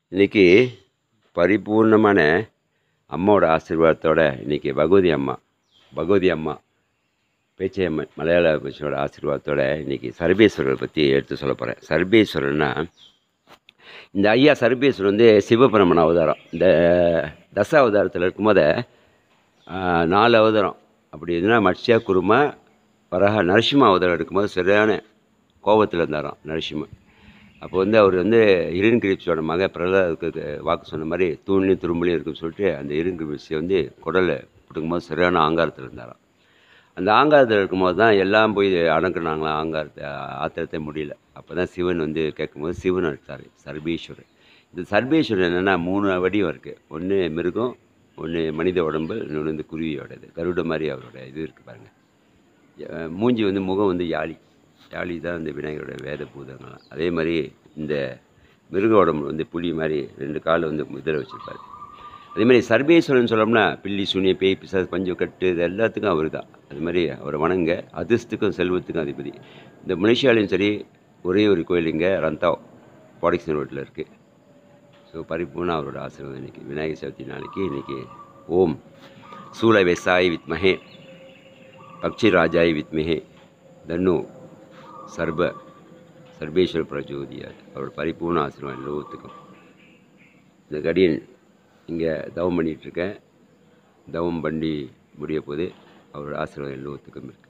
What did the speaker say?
இன்றைக்கி பரிபூர்ணமான அம்மாவோட ஆசீர்வாதத்தோட இன்றைக்கி பகவதி அம்மா பகவதி அம்மா பேச்சை அம்மா மலையாள பேச்சோட ஆசீர்வாதத்தோட இன்றைக்கி சர்வேஸ்வரர் பற்றி எடுத்து சொல்ல போகிறேன் சர்வேஸ்வரர்னா இந்த ஐயா சர்வேஸ்வரர் வந்து சிவபெருமன் அவதாரம் இந்த தச அவதாரத்தில் இருக்கும்போது ஆஹ், நாலு அவதாரம் அப்படி எதுனா மத்ஸ்யா குருமா வரஹ நரசிம்ம அவதாரம் இருக்கும்போது சரியான கோபத்தில் இருந்தாராம் நரசிம்மன் அப்போ வந்து அவர் வந்து இரின் கிரிப்ஸோட மக பிரகலாதுக்கு வாக்கு சொன்ன மாதிரி தூண்லையும் துரும்புலையும் இருக்குன்னு சொல்லிட்டு அந்த இரின் கிரிப்ஸை வந்து குடலை பிடுங்கும்போது சரியான ஆங்காரத்தில் இருந்தாராம் அந்த ஆங்காரத்தில் இருக்கும்போது தான் எல்லாம் போய் அடக்குனாங்களாம் ஆங்காரத்தை ஆத்திரத்தை முடியல அப்போ தான் சிவன் வந்து கேட்கும்போது சிவன் எடுத்தார் சர்பீஸ்வரர் இந்த சர்பீஸ்வரர் என்னென்னா மூணு வடிவம் இருக்குது ஒன்று மிருகம் ஒன்று மனித உடம்பு இன்னொன்று வந்து குருவியோடது கருட மாதிரி அவரோட இது இருக்குது பாருங்கள் அஹ் மூஞ்சி வந்து முகம் வந்து யாழி யாழி தான் இந்த விநாயகரோட வேத பூதங்கள்லாம் அதே மாதிரி இந்த மிருக உடம்பு வந்து புலி மாதிரி ரெண்டு கால் வந்து இதில் வச்சுருப்பாரு அதே மாதிரி சர்வேஸ்வரன் சொல்லணும்னா பில்லி சுனிய பேய் பிசாஸ் பஞ்சு கட்டு இது எல்லாத்துக்கும் அவர் தான் அது மாதிரி அவரை வணங்க அதிர்ஷ்டத்துக்கும் செல்வத்துக்கும் அதிபதி இந்த மலேசியாலையும் சரி ஒரே ஒரு கோயில் இங்கே ரந்தாவ் பாடிக்சன் ரோட்டில் இருக்குது ஸோ பரிபூர்ண அவரோட ஆசீர்வாதம் இன்னைக்கு விநாயகர் சதுர்த்தி நாளைக்கு இன்னைக்கு ஓம் சூல வெசாய் வித்மஹே பக்ஷி ராஜாய் வித்மஹே தன்னு சர்ப சர்வேஸ்வர பிரஜோதியார் அவரோட பரிபூர்ண ஆசீர்வாதம் எல்லோத்துக்கும் இந்த கடியன் இங்கே தவம் பண்ணிகிட்ருக்கேன் தவம் பண்ணி முடிய போது அவரோட ஆசீர்வாதம் எல்லோத்துக்கும் இருக்குது